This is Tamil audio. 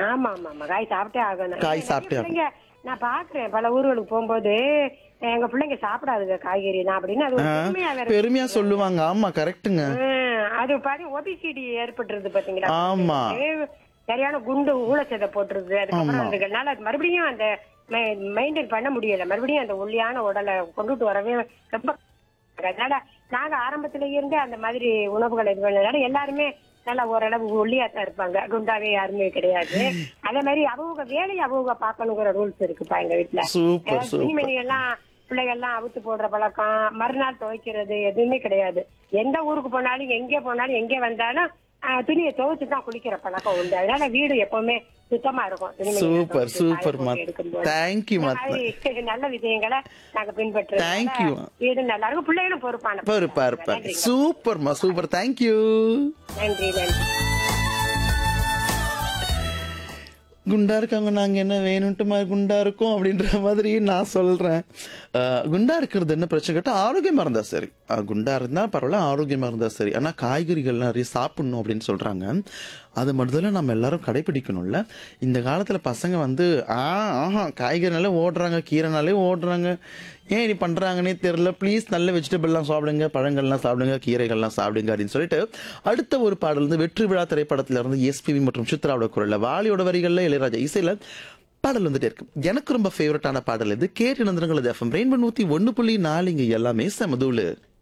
ஆமா ஆமா ஆமா காய் சாப்பிட்டே ஆகணும் காய் நிறைய சாப்பிட்டே ஆகணும். பிள்ளைங்க நான் பாக்குறேன் பல ஊர்களுக்கு போகும்போது எங்க பிள்ளைங்க சாப்பிடாதுங்க காய்கறி நான் அப்படின்னு அது ஒரு ஆ, பெருமையா வேற பெருமையா சொல்லுவாங்க ஆமா கரெக்ட்டுங்க ஹம், அது பாரு ஒபிசிடி ஏற்பட்டுருது பாத்தீங்களா ஆமா. ஏ, சரியான குண்டு ஊழச்சதை போட்டுருது அதுக்கப்புறம் அதுனால அது மறுபடியும் அந்த மெயின்டைன் பண்ண முடியல மறுபடியும் அந்த ஒல்லியான உடலை கொண்டுட்டு வரவே ரொம்ப அதனால நாங்க ஆரம்பத்துல இருந்தே அந்த மாதிரி உணவுகளை இது பண்ணதுனால எல்லாருமே நல்லா ஓரளவு ஒல்லியா தான் இருப்பாங்க குண்டாவே யாருமே கிடையாது அதே மாதிரி அவங்க வேலையை அவங்க பாக்கணுங்கிற ரூல்ஸ் இருக்குப்பா எங்க வீட்டுல சூப்பர் அஹ் சூப்பர் துணிமணி எல்லாம் பிள்ளைகள் எல்லாம் அவுத்து போடுற பழக்கம் மறுநாள் துவைக்கிறது எதுவுமே கிடையாது எந்த ஊருக்கு போனாலும் எங்கே போனாலும் எங்கே வந்தாலும் அஹ், துணியை துவைச்சு தான் குளிக்கிற பழக்கம் உண்டு அதனால வீடு எப்பவுமே சுத்தமா இருக்கும் துணிமணி எல்லாம் சூப்பர் துவைச்சு சூப்பர் காய போட்டு எடுக்கும்போது. தேங்க்யூ இந்த மத் மாதிரி நல்ல விஷயங்களை நாங்க பின்பற்றுறோம் Thank you. வீடு நல்லா இருக்கும் பிள்ளைகளும் பொறுப்பான இருப்பா இருப்பா நன்றிங்க. சூப்பர்மா சூப்பர் தேங்க்யூ நன்றி நன்றி குண்டா இருக்காங்க நாங்க என்ன வேணும்ட்டு மாதிரி குண்டா இருக்கோம் அப்படின்ற மாதிரி நான் சொல்றேன் அஹ், குண்டா இருக்கிறது என்ன பிரச்சனை கேட்டா ஆரோக்கியமா இருந்தா சரி அஹ், குண்டா இருந்தா பரவாயில்ல ஆரோக்கியமா இருந்தா சரி ஆனா காய்கறிகள் நிறைய சாப்பிடணும் அப்படின்னு சொல்றாங்க அது முதல்ல நம்ம எல்லாரும் கடைபிடிக்கணும்ல இந்த காலத்துல பசங்க வந்து ஆ ஆஹா காய்கறினாலே ஓடுறாங்க கீரைனாலே ஓடுறாங்க ஏன் இப்படி பண்றாங்கன்னே தெரியல ப்ளீஸ் நல்ல வெஜிடபிள்லாம் சாப்பிடுங்க பழங்கள்லாம் சாப்பிடுங்க கீரைகள்லாம் சாப்பிடுங்க அப்படின்னு சொல்லிட்டு அடுத்த ஒரு பாடல் வந்து வெற்றி விழா திரைப்படத்துல இருந்து எஸ்பிவி மற்றும் சித்ராவோட குரல்ல வாலியோட வரிகள்ல இளையராஜா இசையில பாடல் வந்துட்டே இருக்கு எனக்கு ரொம்ப ஃபேவரட்டான பாடல் இது கேட்டு நந்திரங்கள் எஃப்எம் ரெயின்போ நூத்தி ஒன்னு புள்ளி நாலு இங்க எல்லாமே செமதூளு